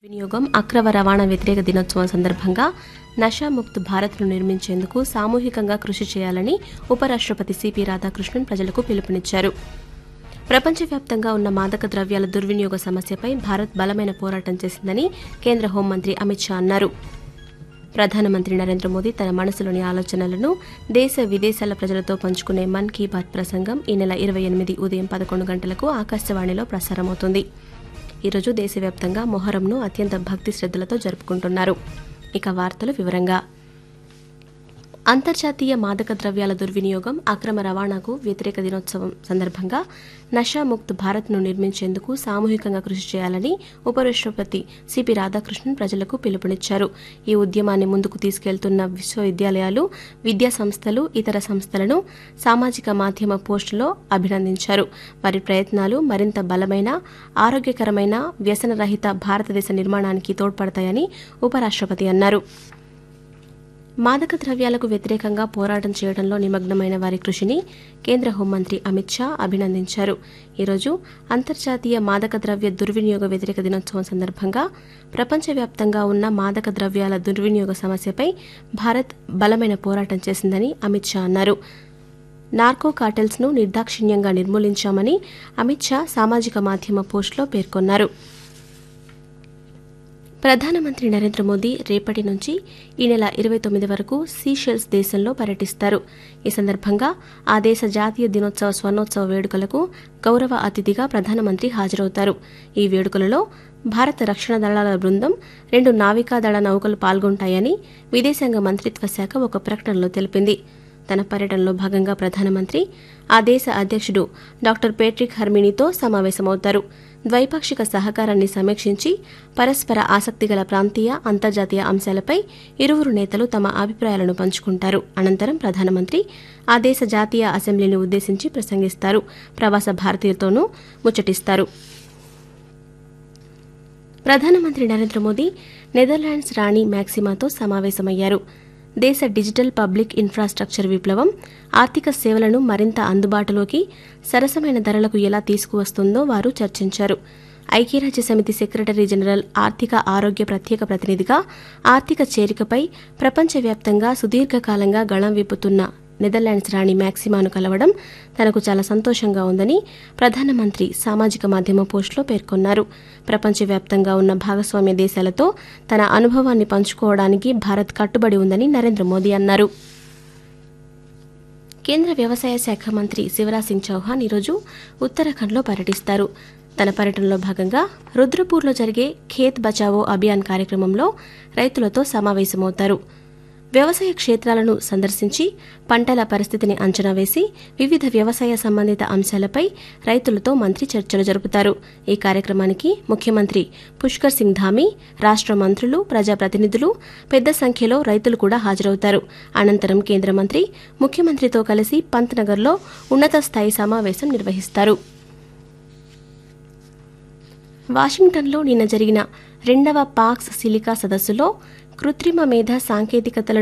వినియోగం అక్రమ రవాణా వ్యతిరేక దినోత్సవం సందర్భంగా నషాముక్త్ భారత్ను నిర్మించేందుకు సామూహికంగా కృషి చేయాలని ఉపరాష్ట్రపతి సిపి రాధాకృష్ణన్ ప్రజలకు పిలుపునిచ్చారు ప్రపంచవ్యాప్తంగా ఉన్న మాదక ద్రవ్యాల దుర్వినియోగ సమస్యపై భారత్ బలమైన పోరాటం చేసిందని కేంద్ర హోంమంత్రి అమిత్ షా అన్నారు ప్రధానమంత్రి నరేంద్ర మోదీ తన మనసులోని ఆలోచనలను దేశ విదేశాల ప్రజలతో పంచుకునే మన్ కీ బాత్ ప్రసంగం ఈ నెల ఇరవై ఎనిమిది ఉదయం పదకొండు గంటలకు ఆకాశవాణిలో ప్రసారమవుతుంది ఈరోజు దేశవ్యాప్తంగా మొహరంను అత్యంత భక్తి శ్రద్ధలతో జరుపుకుంటున్నారు ఇక వార్తలు వివరంగా అంతర్జాతీయ మాదక ద్రవ్యాల దుర్వినియోగం అక్రమ రవాణాకు వ్యతిరేక దినోత్సవం సందర్భంగా నషాముక్త్ భారత్ను నిర్మించేందుకు సామూహికంగా కృషి చేయాలని ఉపరాష్ట్రపతి సిపి రాధాకృష్ణన్ ప్రజలకు పిలుపునిచ్చారు ఈ ఉద్యమాన్ని ముందుకు తీసుకెళ్తున్న విశ్వవిద్యాలయాలు విద్యా సంస్థలు ఇతర సంస్థలను సామాజిక మాధ్యమ పోస్టులో అభినందించారు వారి ప్రయత్నాలు మరింత బలమైన ఆరోగ్యకరమైన వ్యసనరహిత భారతదేశ నిర్మాణానికి తోడ్పడతాయని ఉపరాష్ట్రపతి అన్నారు మాదక ద్రవ్యాలకు వ్యతిరేకంగా పోరాటం చేయడంలో నిమగ్నమైన వారి కృషిని కేంద్ర హోంమంత్రి అమిత్ షా అభినందించారు ఈరోజు అంతర్జాతీయ మాదక ద్రవ్య దుర్వినియోగ వ్యతిరేక దినోత్సవం సందర్భంగా ప్రపంచవ్యాప్తంగా ఉన్న మాదక ద్రవ్యాల దుర్వినియోగ సమస్యపై భారత్ బలమైన పోరాటం చేసిందని అమిత్ షా అన్నారు నార్కో కార్టెల్స్ ను నిర్దాక్షిణ్యంగా నిర్మూలించామని అమిత్ షా సామాజిక మాధ్యమ పోస్టులో పేర్కొన్నారు ప్రధానమంత్రి నరేంద్ర మోదీ రేపటి నుంచి ఈ నెల ఇరవై తొమ్మిది వరకు సీషెల్స్ దేశంలో పర్యటిస్తారు ఈ సందర్భంగా ఆ దేశ జాతీయ దినోత్సవ స్వర్ణోత్సవ వేడుకలకు గౌరవ అతిథిగా ప్రధానమంత్రి హాజరవుతారు ఈ వేడుకలలో భారత రక్షణ దళాల బృందం రెండు నావికాదళ నౌకలు పాల్గొంటాయని విదేశాంగ మంత్రిత్వ శాఖ ఒక ప్రకటనలో తెలిపింది తన పర్యటనలో భాగంగా ప్రధానమంత్రి ఆ దేశ అధ్యక్షుడు డాక్టర్ పేట్రిక్ హర్మినీతో సమావేశమవుతారు ద్వైపాక్షిక సహకారాన్ని సమీక్షించి పరస్పర ఆసక్తిగల ప్రాంతీయ అంతర్జాతీయ అంశాలపై ఇరువురు నేతలు తమ అభిప్రాయాలను పంచుకుంటారు అనంతరం ప్రధానమంత్రి ఆ దేశ జాతీయ అసెంబ్లీని ఉద్దేశించి ప్రసంగిస్తారు ప్రవాస భారతీయులతోనూ ముచ్చటిస్తారు ప్రధానమంత్రి నరేంద్ర మోదీ నెదర్లాండ్స్ రాణి మ్యాక్సిమాతో సమావేశమయ్యారు దేశ డిజిటల్ పబ్లిక్ ఇన్ఫ్రాస్ట్రక్చర్ విప్లవం ఆర్థిక సేవలను మరింత అందుబాటులోకి సరసమైన ధరలకు ఎలా తీసుకువస్తుందో వారు చర్చించారు ఐక్యరాజ్య సమితి సెక్రటరీ జనరల్ ఆర్థిక ఆరోగ్య ప్రత్యేక ప్రతినిధిగా ఆర్థిక చేరికపై ప్రపంచవ్యాప్తంగా సుదీర్ఘకాలంగా గళం విప్పుతున్న నెదర్లాండ్స్ రాణి మ్యాక్సిమాను కలవడం తనకు చాలా సంతోషంగా ఉందని ప్రధానమంత్రి సామాజిక మాధ్యమ పోస్టులో పేర్కొన్నారు ప్రపంచవ్యాప్తంగా ఉన్న భాగస్వామ్య దేశాలతో తన అనుభవాన్ని పంచుకోవడానికి భారత్ కట్టుబడి ఉందని నరేంద్ర మోదీ అన్నారు కేంద్ర వ్యవసాయ శాఖ మంత్రి శివరాజ్ సింగ్ చౌహాన్ ఈరోజు ఉత్తరాఖండ్లో పర్యటిస్తారు తన పర్యటనలో భాగంగా రుద్రపూర్లో జరిగే ఖేత్ బచావో అభియాన్ కార్యక్రమంలో రైతులతో సమావేశమవుతారు వ్యవసాయ క్షేత్రాలను సందర్శించి పంటల పరిస్థితిని అంచనా వేసి వివిధ వ్యవసాయ సంబంధిత అంశాలపై రైతులతో మంత్రి చర్చలు జరుపుతారు ఈ కార్యక్రమానికి ముఖ్యమంత్రి పుష్కర్ సింగ్ ధామీ రాష్ట్ర మంత్రులు ప్రజాప్రతినిధులు పెద్ద సంఖ్యలో రైతులు కూడా హాజరవుతారు అనంతరం కేంద్ర మంత్రి ముఖ్యమంత్రితో కలిసి పంత్నగర్లో ఉన్నత స్థాయి సమావేశం నిర్వహిస్తారు వాషింగ్టన్లో నిన్న జరిగిన రెండవ పాక్స్ సిలికా సదస్సులో కృత్రిమ మేధ సాంకేతికతలను